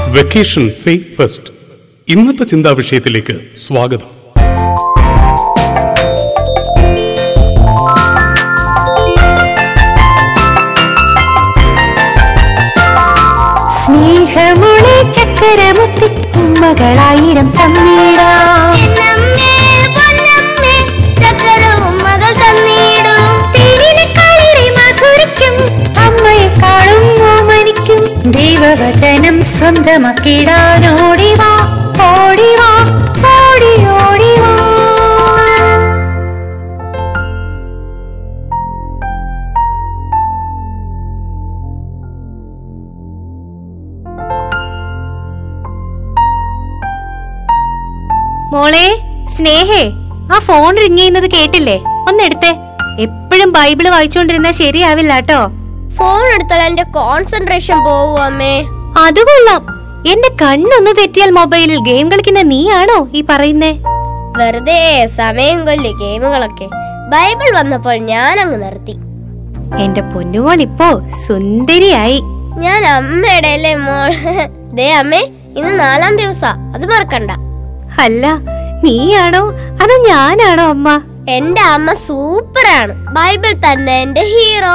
vacation faith fest ഇന്നത്തെ ചിന്താ വിഷയത്തിലേക്ക് സ്വാഗതം സ്നേഹമുളി ചക്കരമുത്തി ഉമ്മകളായിരം തന്നീടാം എന്നമ്മേ പൊന്നമ്മേ ചക്കരവും മകൾ തന്നീടൂ തേനിലെ കളിരെ മധുരിക്കും അമ്മയെക്കാളും ഓമനിക്കും ദൈവവചനം സ്വന്തമാക്കിടാൻ ഓടിവാ ഓടിവാ ഓടി ഓടിവാ മോളെ സ്നേഹേ ആ ഫോൺ റിങ് ചെയ്യുന്നത് കേട്ടില്ലേ ഒന്നെടുത്തേ എപ്പോഴും ബൈബിള് വായിച്ചുകൊണ്ടിരുന്നാ ശരിയാവില്ല കേട്ടോ ഫോൺ എടുത്താൽ എന്റെ കോൺസെൻട്രേഷൻ പോവൂ അമ്മേ അത് കൊള്ളാം എന്റെ കണ്ണൊന്ന് തെറ്റിയാൽ മൊബൈലിൽ ഗെയിം കളിക്കുന്ന നീയാണോ ഈ പറയുന്നേ വെറുതെ സമയം കൊല്ലി ഗെയിമുകളൊക്കെ ബൈബിൾ വന്നപ്പോൾ ഞാൻ അങ്ങ് നിർത്തി എന്റെ പൊന്നുമോൾ ഇപ്പോ സുന്ദരിയായി ഞാൻ അമ്മയുടെ അല്ലേ മോൾ ദേ അമ്മേ ഇന്ന് നാലാം ദിവസാ അത് മറക്കണ്ട അല്ല നീയാണോ അതോ ഞാനാണോ അമ്മ എന്റെ അമ്മ സൂപ്പറാണ് ബൈബിൾ തന്നെ എന്റെ ഹീറോ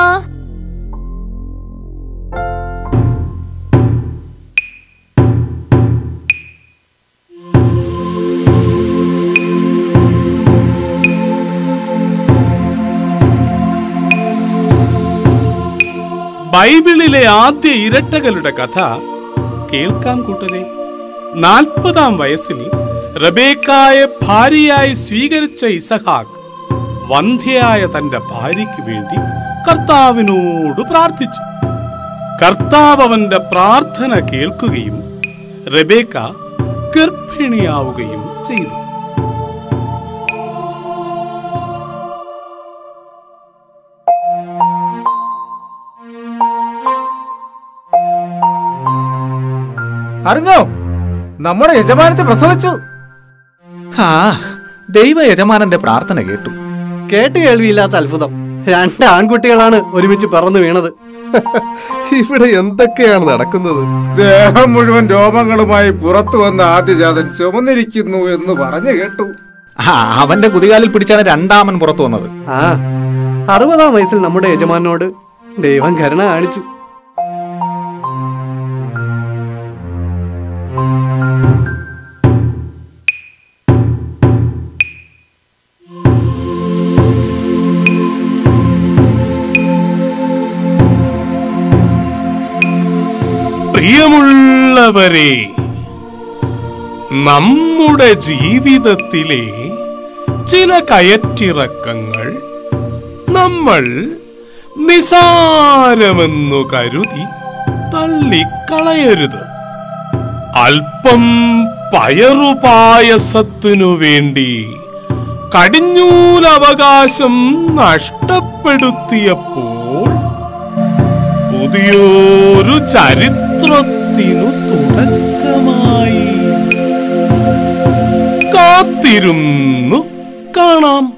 ബൈബിളിലെ ആദ്യ ഇരട്ടകളുടെ കഥ കേൾക്കാം കൂട്ടരെ നാൽപ്പതാം വയസ്സിൽ റബേക്കായെ ഭാര്യയായി സ്വീകരിച്ച ഇസഹാക്ക് വന്ധ്യയായ തന്റെ ഭാര്യയ്ക്ക് വേണ്ടി കർത്താവിനോട് പ്രാർത്ഥിച്ചു കർത്താവ് അവന്റെ പ്രാർത്ഥന കേൾക്കുകയും റബേക്ക ഗർഭിണിയാവുകയും ചെയ്തു അറിഞ്ഞോ നമ്മുടെ യജമാനത്തെ പ്രസവിച്ചു ആ ദൈവ യജമാനന്റെ പ്രാർത്ഥന കേട്ടു കേട്ട് കേൾവിയില്ലാത്ത അത്ഭുതം രണ്ട് ആൺകുട്ടികളാണ് ഒരുമിച്ച് പറന്നു വീണത് ഇവിടെ എന്തൊക്കെയാണ് നടക്കുന്നത് ദേഹം മുഴുവൻ രോമങ്ങളുമായി പുറത്തു വന്ന ആദ്യജാതൻ ചുമന്നിരിക്കുന്നു എന്ന് പറഞ്ഞു കേട്ടു ആ അവന്റെ കുതികാലിൽ പിടിച്ചാണ് രണ്ടാമൻ പുറത്തു വന്നത് ആ അറുപതാം വയസ്സിൽ നമ്മുടെ യജമാനോട് ദൈവം കരുണ കാണിച്ചു പ്രിയമുള്ളവരെ നമ്മുടെ ജീവിതത്തിലെ ചില കയറ്റിറക്കങ്ങൾ നമ്മൾ നിസാരമെന്നു കരുതി തള്ളിക്കളയരുത് അല്പം പയറുപായസത്തിനു വേണ്ടി കടിഞ്ഞൂലവകാശം നഷ്ടപ്പെടുത്തിയപ്പോൾ പുതിയൊരു ചരിത്രത്തിനു തുടക്കമായി കാത്തിരുന്നു കാണാം